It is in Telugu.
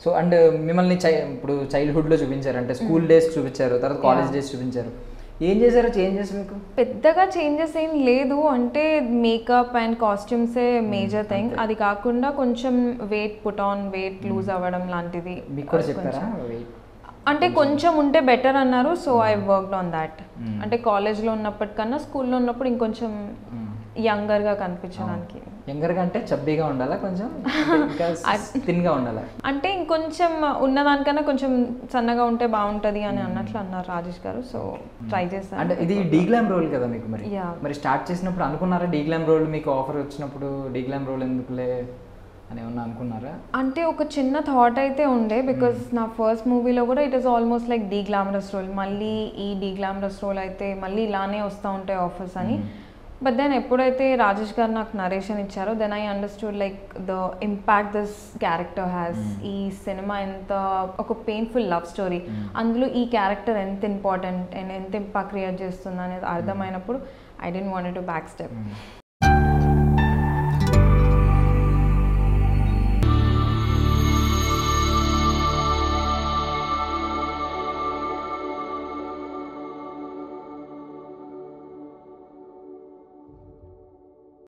సో అండ్ మిమ్మల్ని చై ఇప్పుడు చైల్డ్హుడ్లో చూపించారు అంటే స్కూల్ డేస్ చూపించారు తర్వాత కాలేజ్ Yeah. డేస్ చూపించారు ఏం చేశారో చేంజెస్ మీకు పెద్దగా చేంజెస్ ఏం లేదు అంటే మేకప్ అండ్ కాస్ట్యూమ్సే మేజర్ థింగ్ అంతే. అది కాకుండా కొంచెం weight put on weight lose అవ్వడం లాంటిది మీకు కూడా అది చెప్పారా కొంచెం. Wait. అంటే కొంచెం ఉంటే బెటర్ అన్నారు so I worked on that Mm. అంటే కాలేజ్లో ఉన్నప్పటికన్నా స్కూల్లో ఉన్నప్పుడు ఇంకొంచెం Mm. యంగర్గా కనిపించడానికి యంగర్ కంటే చబ్బీగా ఉండాలా కొంచెం అంటే ఇంకా థిన్గా ఉండాలా అంటే ఇంకొంచెం ఉన్నదానికన్నా కొంచెం సన్నగా ఉంటే బాగుంటుంది అని అన్నట్లు అన్నారు రాజేష్ గారు సో ట్రై చేశాను అంటే ఇది డీగ్లామ్ రోల్ కదా మీకు మరి Yeah. మరి స్టార్ట్ చేసినప్పుడు అనుకున్నారా డీగ్లామ్ రోల్ మీకు ఆఫర్ వచ్చినప్పుడు డీగ్లామ్ రోల్ ఎందుకులే అని ఏమన్నా అనుకున్నారా అంటే ఒక చిన్న థాట్ అయితే ఉండే బికాస్ నా ఫస్ట్ మూవీలో కూడా it is almost like de glamorous role మళ్ళీ ఈ డీ గ్లామరస్ రోల్ అయితే మళ్ళీ ఇలానే వస్తూ ఉంటాయి ఆఫర్స్ అని బట్ దెన్ ఎప్పుడైతే రాజేష్ గారు నాకు నరేషన్ ఇచ్చారో then I understood like the impact this character has ఈ సినిమా ఎంత ఒక పెయిన్ఫుల్ లవ్ స్టోరీ అందులో ఈ క్యారెక్టర్ ఎంత ఇంపార్టెంట్ అండ్ ఎంత ఇంపాక్ట్ క్రియేట్ చేస్తుంది అనేది అర్థమైనప్పుడు I didn't want to back step